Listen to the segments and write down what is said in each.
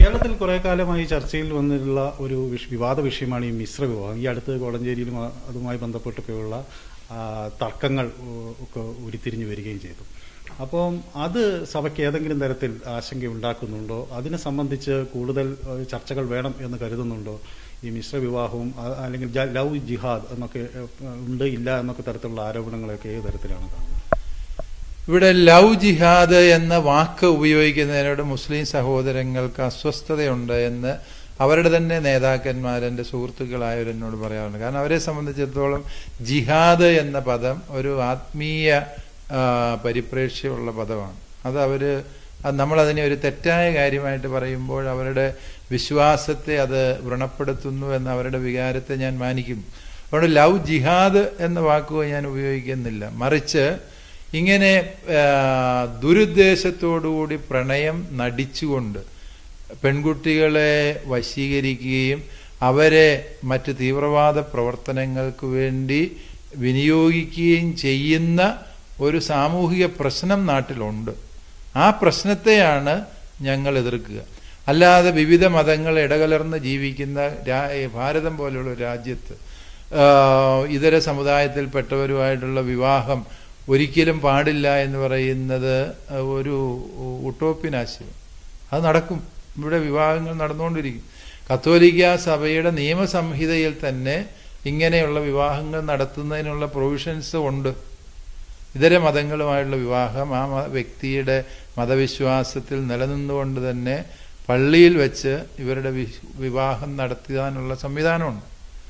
കേരളത്തിൽ കുറെ കാലമായി ചർച്ചയിൽ വന്നിട്ടുള്ള ഒരു വിഷ- വിവാദ വിഷയമാണ് ഈ മിശ്ര വിവാഹം ഈ അടുത്ത് കോടഞ്ചേരിയിലും ആ- അതുമായി ബന്ധപ്പെട്ടൊക്കെയുള്ള ആ, തർക്കങ്ങൾ ഉ- ഒക്കെ ഉരുത്തിരിഞ്ഞു വരികയും ചെയ്തു അപ്പം അത് സഭയ്ക്ക് ഏതെങ്കിലും തരത്തിൽ ആശങ്ക ഉണ്ടാക്കുന്നുണ്ടോ അതിനെ സംബന്ധിച്ച് കൂടുതൽ ഏഹ്, ചർച്ചകൾ വേണം എന്ന് കരുതുന്നുണ്ടോ ഈ മിശ്ര വിവാഹവും ആ- അല്ലെങ്കിൽ ജ- ലവ് ജിഹാദ് എന്നൊക്കെ ഏഹ്, ഉണ്ട് ഇല്ല എന്നൊക്കെ തരത്തിലുള്ള ആരോപണങ്ങളൊക്കെ ഏത് തരത്തിലാണ് കാണുന്നത് ഇവിടെ ലവ് ജിഹാദ് എന്ന വാക്ക് ഉപയോഗിക്കുന്നതിനോട് മുസ്ലിം സഹോദരങ്ങൾക്ക് അസ്വസ്ഥതയുണ്ട് എന്ന് അവരുടെ തന്നെ നേതാക്കന്മാർ എൻ്റെ സുഹൃത്തുക്കളായവർ എന്നോട് പറയാറുണ്ട് കാരണം അവരെ സംബന്ധിച്ചിടത്തോളം ജിഹാദ് എന്ന പദം ഒരു ആത്മീയ ആ, പരിപ്രേക്ഷ്യമുള്ള പദമാണ് അത് അവര് അത് നമ്മളതിനെ ഒരു തെറ്റായ കാര്യമായിട്ട് പറയുമ്പോൾ അവരുടെ വിശ്വാസത്തെ അത് വ്രണപ്പെടുത്തുന്നു എന്ന അവരുടെ വികാരത്തെ ഞാൻ മാനിക്കുന്നു അതുകൊണ്ട് ലവ് ജിഹാദ് എന്ന വാക്കുകൾ ഞാൻ ഉപയോഗിക്കുന്നില്ല മറിച്ച് ഇങ്ങനെ ആ, ദുരുദ്ദേശത്തോടുകൂടി പ്രണയം നടിച്ചുകൊണ്ട് പെൺകുട്ടികളെ വശീകരിക്കുകയും അവരെ മറ്റ് തീവ്രവാദ പ്രവർത്തനങ്ങൾക്ക് വേണ്ടി വിനിയോഗിക്കുകയും ചെയ്യുന്ന ഒരു സാമൂഹിക പ്രശ്നം നാട്ടിലുണ്ട് ആ പ്രശ്നത്തെയാണ് ഞങ്ങൾ എതിർക്കുക അല്ലാതെ വിവിധ മതങ്ങൾ ഇടകലർന്ന് ജീവിക്കുന്ന രാ- ഭാരതം പോലെയുള്ള ഒരു രാജ്യത്ത് ആ, ഇതര സമുദായത്തിൽപ്പെട്ടവരുമായിട്ടുള്ള വിവാഹം ഒരിക്കലും പാടില്ല എന്ന് പറയുന്നത് ഒരു ഉട്ടോപ്യൻ ആശയം അത് നടക്കും ഇവിടെ വിവാഹങ്ങൾ നടന്നുകൊണ്ടിരിക്കും കത്തോലിക്ക സഭയുടെ നിയമസംഹിതയിൽ തന്നെ ഇങ്ങനെയുള്ള വിവാഹങ്ങൾ നടത്തുന്നതിനുള്ള പ്രൊവിഷൻസ് ഉണ്ട് ഇതര മതങ്ങളുമായുള്ള വിവാഹം ആ മ- വ്യക്തിയുടെ മതവിശ്വാസത്തിൽ നിലനിന്നുകൊണ്ട് തന്നെ പള്ളിയിൽ വെച്ച് ഇവരുടെ വി- വിവാഹം നടത്താനുള്ള സംവിധാനമുണ്ട്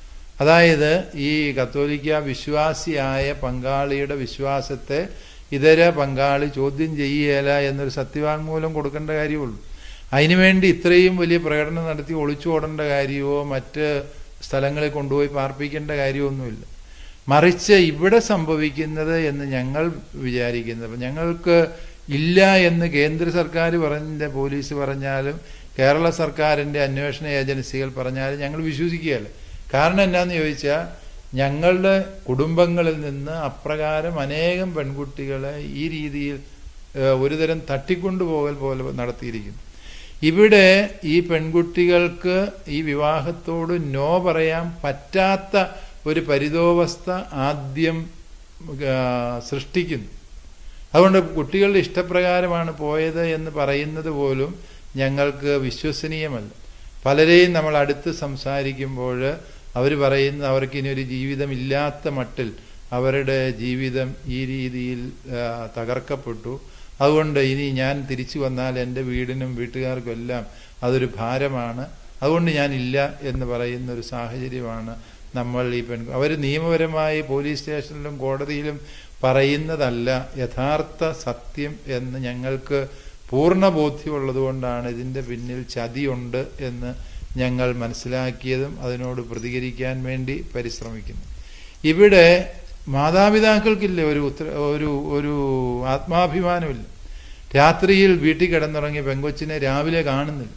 അതായത് ഈ കത്തോലിക്ക വിശ്വാസിയായ പങ്കാളിയുടെ വിശ്വാസത്തെ ഇതര പങ്കാളി ചോദ്യം ചെയ്യുകയില്ല എന്നൊരു സത്യവാങ്മൂലം കൊടുക്കേണ്ട കാര്യമുള്ളൂ അതിനുവേണ്ടി ഇത്രയും വലിയ പ്രകടനം നടത്തി ഒളിച്ചോടേണ്ട കാര്യമോ മറ്റ് സ്ഥലങ്ങളിൽ കൊണ്ടുപോയി പാർപ്പിക്കേണ്ട കാര്യമൊന്നുമില്ല മറിച്ച് ഇവിടെ സംഭവിക്കുന്നത് എന്ന് ഞങ്ങൾ വിചാരിക്കുന്നത് അപ്പൊ ഞങ്ങൾക്ക് ഇല്ല എന്ന് കേന്ദ്ര സർക്കാർ പറഞ്ഞ പോലീസ് പറഞ്ഞാലും കേരള സർക്കാരിന്റെ അന്വേഷണ ഏജൻസികൾ പറഞ്ഞാലും ഞങ്ങൾ വിശ്വസിക്കുകയല്ല കാരണം എന്നാന്ന് ചോദിച്ചാൽ ഞങ്ങളുടെ കുടുംബങ്ങളിൽ നിന്ന് അപ്രകാരം അനേകം പെൺകുട്ടികളെ ഈ രീതിയിൽ ഏഹ്, ഒരുതരം തട്ടിക്കൊണ്ടുപോകൽ പോലെ നടത്തിയിരിക്കുന്നു ഇവിടെ ഈ പെൺകുട്ടികൾക്ക് ഈ വിവാഹത്തോട് നോ പറയാൻ പറ്റാത്ത ഒരു പരിതോവസ്ഥ ആദ്യം ആ, സൃഷ്ടിക്കുന്നു അതുകൊണ്ട് കുട്ടികളുടെ ഇഷ്ടപ്രകാരമാണ് പോയത് എന്ന് പറയുന്നത് പോലും ഞങ്ങൾക്ക് വിശ്വസനീയമല്ല പലരെയും നമ്മൾ അടുത്ത് സംസാരിക്കുമ്പോൾ അവർ പറയുന്ന അവർക്ക് ഇനി ഒരു ജീവിതമില്ലാത്ത മട്ടിൽ അവരുടെ ജീവിതം ഈ രീതിയിൽ ആ, തകർക്കപ്പെട്ടു അതുകൊണ്ട് ഇനി ഞാൻ തിരിച്ചു വന്നാൽ എൻ്റെ വീടിനും വീട്ടുകാർക്കും എല്ലാം അതൊരു ഭാരമാണ് അതുകൊണ്ട് ഞാൻ ഇല്ല എന്ന് പറയുന്ന ഒരു സാഹചര്യമാണ് നമ്മൾ ഈ പെൺ അവർ നിയമപരമായി പോലീസ് സ്റ്റേഷനിലും കോടതിയിലും പറയുന്നതല്ല യഥാർത്ഥ സത്യം എന്ന് ഞങ്ങൾക്ക് പൂർണ്ണ ബോധ്യമുള്ളത് കൊണ്ടാണ് ഇതിൻ്റെ പിന്നിൽ ചതിയുണ്ട് എന്ന് ഞങ്ങൾ മനസ്സിലാക്കിയതും അതിനോട് പ്രതികരിക്കാൻ വേണ്ടി പരിശ്രമിക്കുന്നു ഇവിടെ മാതാപിതാക്കൾക്കില്ല ഒരു ഉത്തര ഒരു ഒരു ആത്മാഭിമാനമില്ല രാത്രിയിൽ വീട്ടിൽ കിടന്നുറങ്ങിയ പെങ്കൊച്ചിനെ രാവിലെ കാണുന്നില്ല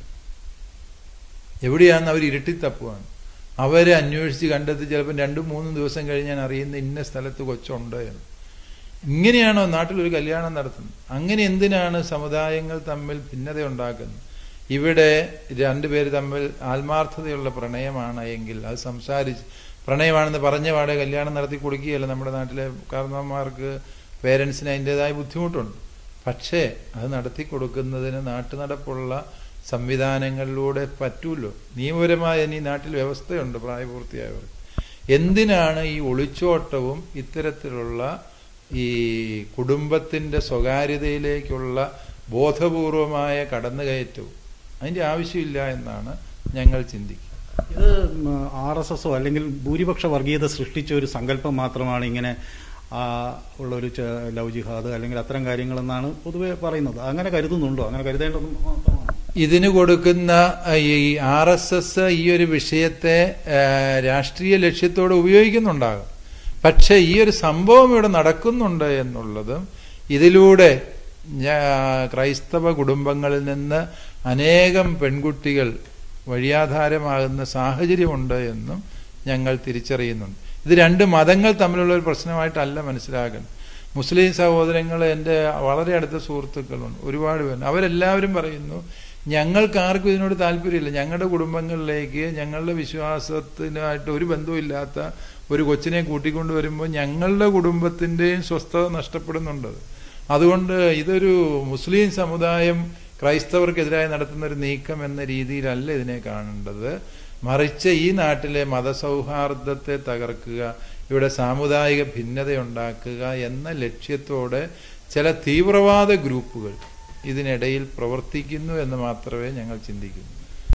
എവിടെയാണെന്ന് അവർ ഇരുട്ടിത്തപ്പുവാണ് അവരെ അന്വേഷിച്ച് കണ്ടെത്തി ചിലപ്പോൾ രണ്ടും മൂന്നും ദിവസം കഴിഞ്ഞാൽ അറിയുന്ന ഇന്ന സ്ഥലത്ത് കൊച്ചുണ്ട് എന്ന് ഇങ്ങനെയാണോ നാട്ടിലൊരു കല്യാണം നടത്തുന്നത് അങ്ങനെ എന്തിനാണ് സമുദായങ്ങൾ തമ്മിൽ ഭിന്നത ഉണ്ടാക്കുന്നത് ഇവിടെ രണ്ടുപേര് തമ്മിൽ ആത്മാർത്ഥതയുള്ള പ്രണയമാണ് എങ്കിൽ അത് സംസാരിച്ച് പ്രണയമാണെന്ന് പറഞ്ഞ പാടെ കല്യാണം നടത്തി കൊടുക്കുകയല്ല നമ്മുടെ നാട്ടിലെ കാരണവന്മാർക്ക് പേരൻസിന് അതിൻ്റെതായ ബുദ്ധിമുട്ടുണ്ട് പക്ഷേ അത് നടത്തി കൊടുക്കുന്നതിന് നാട്ടുനടപ്പുള്ള സംവിധാനങ്ങളിലൂടെ പറ്റൂല്ലോ നിയമപരമായ ഇനി നാട്ടിൽ വ്യവസ്ഥയുണ്ട് പ്രായപൂർത്തിയായവർ എന്തിനാണ് ഈ ഒളിച്ചോട്ടവും ഇത്തരത്തിലുള്ള ഈ കുടുംബത്തിന്റെ സ്വകാര്യതയിലേക്കുള്ള ബോധപൂർവമായ കടന്നുകയറ്റവും അതിന്റെ ആവശ്യമില്ല എന്നാണ് ഞങ്ങൾ ചിന്തിക്കുന്നത് ഇത് ആർ എസ് എസോ അല്ലെങ്കിൽ ഭൂരിപക്ഷ വർഗീയത സൃഷ്ടിച്ച ഒരു സങ്കല്പം മാത്രമാണ് ഇങ്ങനെ ആ, ഉള്ള ഒരു ച- ലവ് ജിഹാദ് അല്ലെങ്കിൽ അത്തരം കാര്യങ്ങളെന്നാണ് പൊതുവെ പറയുന്നത് അങ്ങനെ കരുതുന്നുണ്ടോ അങ്ങനെ കരുതേണ്ടത് മാത്രമാണോ ഇതിന് കൊടുക്കുന്ന ആ, ഈ ആർ എസ് എസ് ഈ ഒരു വിഷയത്തെ ആ, രാഷ്ട്രീയ ലക്ഷ്യത്തോടെ ഉപയോഗിക്കുന്നുണ്ടാകും പക്ഷെ ഈ ഒരു സംഭവം ഇവിടെ നടക്കുന്നുണ്ട് എന്നുള്ളതും ഇതിലൂടെ ഞാ- ക്രൈസ്തവ കുടുംബങ്ങളിൽ നിന്ന് അനേകം പെൺകുട്ടികൾ വഴിയാധാരമാകുന്ന സാഹചര്യമുണ്ട് എന്നും ഞങ്ങൾ തിരിച്ചറിയുന്നുണ്ട് ഇത് രണ്ട് മതങ്ങൾ തമ്മിലുള്ള ഒരു പ്രശ്നമായിട്ടല്ല മനസ്സിലാക്കുന്നത് മുസ്ലിം സഹോദരങ്ങൾ എൻ്റെ വളരെ അടുത്ത സുഹൃത്തുക്കളുണ്ട് ഒരുപാട് പേര് അവരെല്ലാവരും പറയുന്നു ഞങ്ങൾക്ക് ആർക്കും ഇതിനോട് താല്പര്യമില്ല ഞങ്ങളുടെ കുടുംബങ്ങളിലേക്ക് ഞങ്ങളുടെ വിശ്വാസത്തിനായിട്ട് ഒരു ബന്ധവുമില്ലാത്ത ഒരു കൊച്ചിനെ കൂട്ടിക്കൊണ്ട് വരുമ്പോൾ ഞങ്ങളുടെ കുടുംബത്തിൻ്റെയും സ്വസ്ഥത നഷ്ടപ്പെടുന്നുണ്ട് അതുകൊണ്ട് ഇതൊരു മുസ്ലിം സമുദായം ക്രൈസ്തവർക്കെതിരായി നടത്തുന്ന ഒരു നീക്കം എന്ന രീതിയിലല്ല ഇതിനെ കാണേണ്ടത് മറിച്ച് ഈ നാട്ടിലെ മതസൗഹാർദ്ദത്തെ തകർക്കുക ഇവിടെ സാമുദായിക ഭിന്നതയുണ്ടാക്കുക എന്ന ലക്ഷ്യത്തോടെ ചില തീവ്രവാദ ഗ്രൂപ്പുകൾ ഇതിനിടയിൽ പ്രവർത്തിക്കുന്നു എന്ന് മാത്രമേ ഞങ്ങൾ ചിന്തിക്കുന്നു